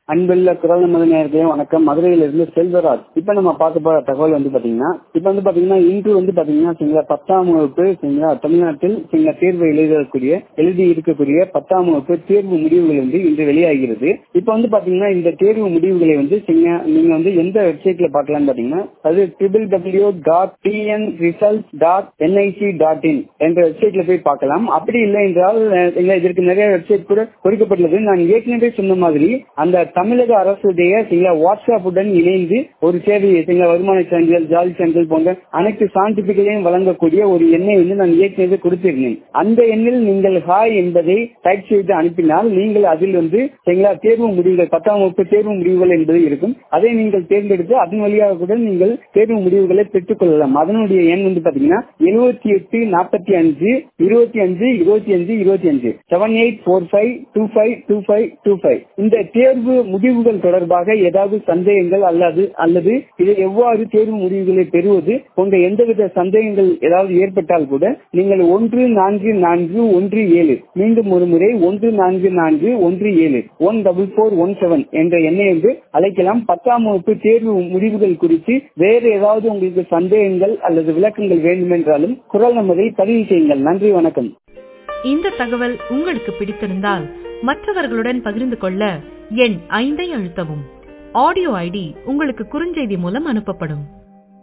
அன்புள்ள குரல் நமது நேர்களே வணக்கம் மதுரையிலிருந்து செல்வராஜ் இப்ப நம்ம பார்க்க போற தகவல் வந்து பாத்தீங்கன்னா இப்ப வந்து பாத்தீங்கன்னா இன்று வந்து பாத்தீங்கன்னா சரிங்களா பத்தாம் வகுப்பு சரிங்களா தமிழ்நாட்டில் சரிங்களா தேர்வு எழுதக்கூடிய எழுதி இருக்கக்கூடிய பத்தாம் வகுப்பு தேர்வு முடிவுகள் வந்து இன்று வெளியாகிறது இப்ப வந்து பாத்தீங்கன்னா இந்த தேர்வு முடிவுகளை வந்து சரிங்களா, நீங்க வந்து எந்த வெப்சைட்ல பார்க்கலாம்னு பாத்தீங்கன்னா அது triple W dot TN result dot NIC dot in என்ற வெப்சைட்ல போய் பார்க்கலாம் அப்படி இல்லை என்றால் அஹ், சரிங்களா, இதற்கு நிறைய வெப்சைட் கூட கொடுக்கப்பட்டுள்ளது நான் ஏற்கனவே சொன்ன மாதிரி அந்த தமிழக அரசுடைய சில வாட்ஸ்அப்புடன் இணைந்து ஒரு சேவையை சில வருமான சான்றிதழ் ஜாதி சான்றிதழ் போன்ற அனைத்து சான்றிபிகளையும் வழங்கக்கூடிய ஒரு எண்ணை வந்து நான் ஏற்கனவே கொடுத்திருந்தேன் அந்த எண்ணில் நீங்கள் ஹாய் என்பதை டைப் செய்து அனுப்பினால் நீங்கள் அதில் வந்து சரிங்களா தேர்வு முடிவுகள் பத்தாம் வகுப்பு தேர்வு முடிவுகள் என்பது இருக்கும் அதை நீங்கள் தேர்ந்தெடுத்து அதன் வழியாக கூட நீங்கள் தேர்வு முடிவுகளை பெற்றுக் கொள்ளலாம் அதனுடைய எண் வந்து பாத்தீங்கன்னா எழுபத்தி எட்டு நாற்பத்தி அஞ்சு இருபத்தி அஞ்சு இருபத்தி அஞ்சு இருபத்தி அஞ்சு seven eight four five two five two five two five இந்த தேர்வு முடிவுகள் தொடர்பாக ஏதாவது சந்தேகங்கள் அல்லது அல்லது இதை எவ்வாறு தேர்வு முடிவுகளை பெறுவது போன்ற எந்தவித சந்தேகங்கள் ஏதாவது ஏற்பட்டால் கூட நீங்கள் ஒன்று நான்கு நான்கு ஒன்று ஏழு மீண்டும் ஒரு முறை ஒன்று நான்கு நான்கு ஒன்று ஏழு one double four one seven என்ற எண்ணை வந்து அழைக்கலாம் பத்தாம் வகுப்பு தேர்வு முடிவுகள் குறித்து வேறு ஏதாவது உங்களுக்கு சந்தேகங்கள் அல்லது விளக்கங்கள் வேண்டுமென்றாலும் குரல் நமதை பதிவு செய்யுங்கள் நன்றி வணக்கம் இந்த தகவல் உங்களுக்கு பிடித்திருந்தால் மற்றவர்களுடன் பகிர்ந்து கொள்ள எண் ஐந்தை அழுத்தவும் ஆடியோ ஐடி உங்களுக்கு குறுஞ்செய்தி மூலம் அனுப்பப்படும்